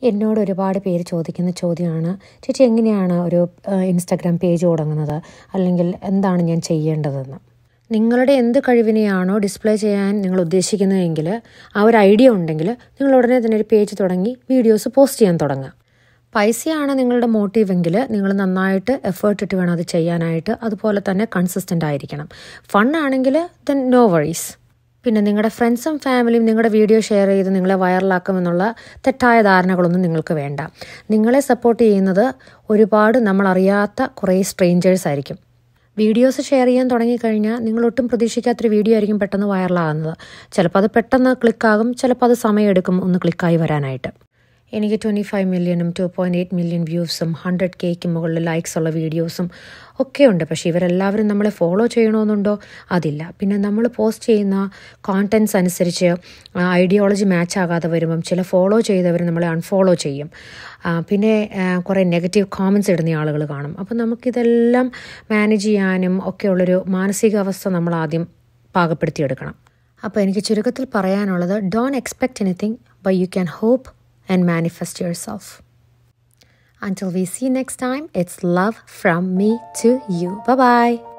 എന്നോട് ഒരുപാട് പേര് ചോദിക്കുന്ന ചോദ്യമാണ് ചേച്ചി എങ്ങനെയാണ് ഒരു ഇൻസ്റ്റാഗ്രാം പേജ് തുടങ്ങുന്നത് അല്ലെങ്കിൽ എന്താണ് ഞാൻ ചെയ്യേണ്ടതെന്ന് നിങ്ങളുടെ എന്ത് കഴിവിനെയാണോ ഡിസ്പ്ലേ ചെയ്യാൻ നിങ്ങൾ ഉദ്ദേശിക്കുന്നതെങ്കിൽ ആ ഒരു ഐഡിയ ഉണ്ടെങ്കിൽ നിങ്ങൾ ഉടനെ തന്നെ ഒരു പേജ് തുടങ്ങി വീഡിയോസ് പോസ്റ്റ് ചെയ്യാൻ തുടങ്ങുക പൈസയാണ് നിങ്ങളുടെ മോട്ടീവെങ്കിൽ നിങ്ങൾ നന്നായിട്ട് എഫേർട്ട് ഇട്ട് വേണം അത് ചെയ്യാനായിട്ട് അതുപോലെ തന്നെ കൺസിസ്റ്റൻ്റ് ആയിരിക്കണം ഫണ്ണാണെങ്കിൽ ദെൻ നോ വറീസ് പിന്നെ നിങ്ങളുടെ ഫ്രണ്ട്സും ഫാമിലിയും നിങ്ങളുടെ വീഡിയോ ഷെയർ ചെയ്ത് നിങ്ങളെ വൈറലാക്കുമെന്നുള്ള തെറ്റായ ധാരണകളൊന്നും നിങ്ങൾക്ക് വേണ്ട നിങ്ങളെ സപ്പോർട്ട് ചെയ്യുന്നത് ഒരുപാട് നമ്മളറിയാത്ത കുറേ സ്ട്രേഞ്ചേഴ്സ് ആയിരിക്കും വീഡിയോസ് ഷെയർ ചെയ്യാൻ തുടങ്ങിക്കഴിഞ്ഞാൽ നിങ്ങൾ ഒട്ടും പ്രതീക്ഷിക്കാത്തൊരു വീഡിയോ ആയിരിക്കും പെട്ടെന്ന് വൈറലാകുന്നത് ചിലപ്പോൾ അത് പെട്ടെന്ന് ക്ലിക്കാകും ചിലപ്പോൾ അത് സമയമെടുക്കും ഒന്ന് ക്ലിക്കായി വരാനായിട്ട് എനിക്ക് ട്വൻറ്റി ഫൈവ് മില്യണും ടു പോയിൻറ്റ് എയ്റ്റ് മില്യൺ വ്യൂസും ഹൺഡ്രഡ് കേക്ക് മുകളിൽ ലൈക്സ് ഉള്ള വീഡിയോസും ഒക്കെ ഉണ്ട് പക്ഷേ ഇവരെല്ലാവരും നമ്മളെ ഫോളോ ചെയ്യണമെന്നുണ്ടോ അതില്ല പിന്നെ നമ്മൾ പോസ്റ്റ് ചെയ്യുന്ന കോണ്ടൻറ്റ്സ് അനുസരിച്ച് ഐഡിയോളജി മാച്ച് ആകാതെ വരുമ്പം ചില ഫോളോ ചെയ്തവർ നമ്മളെ അൺഫോളോ ചെയ്യും പിന്നെ കുറേ നെഗറ്റീവ് കോമൻസ് ഇടുന്ന ആളുകൾ കാണും അപ്പം നമുക്കിതെല്ലാം മാനേജ് ചെയ്യാനും ഒക്കെയുള്ളൊരു മാനസികാവസ്ഥ നമ്മൾ ആദ്യം പാകപ്പെടുത്തിയെടുക്കണം അപ്പോൾ എനിക്ക് ചുരുക്കത്തിൽ പറയാനുള്ളത് don't expect anything by you can hope and manifest yourself. Until we see next time, it's love from me to you. Bye bye.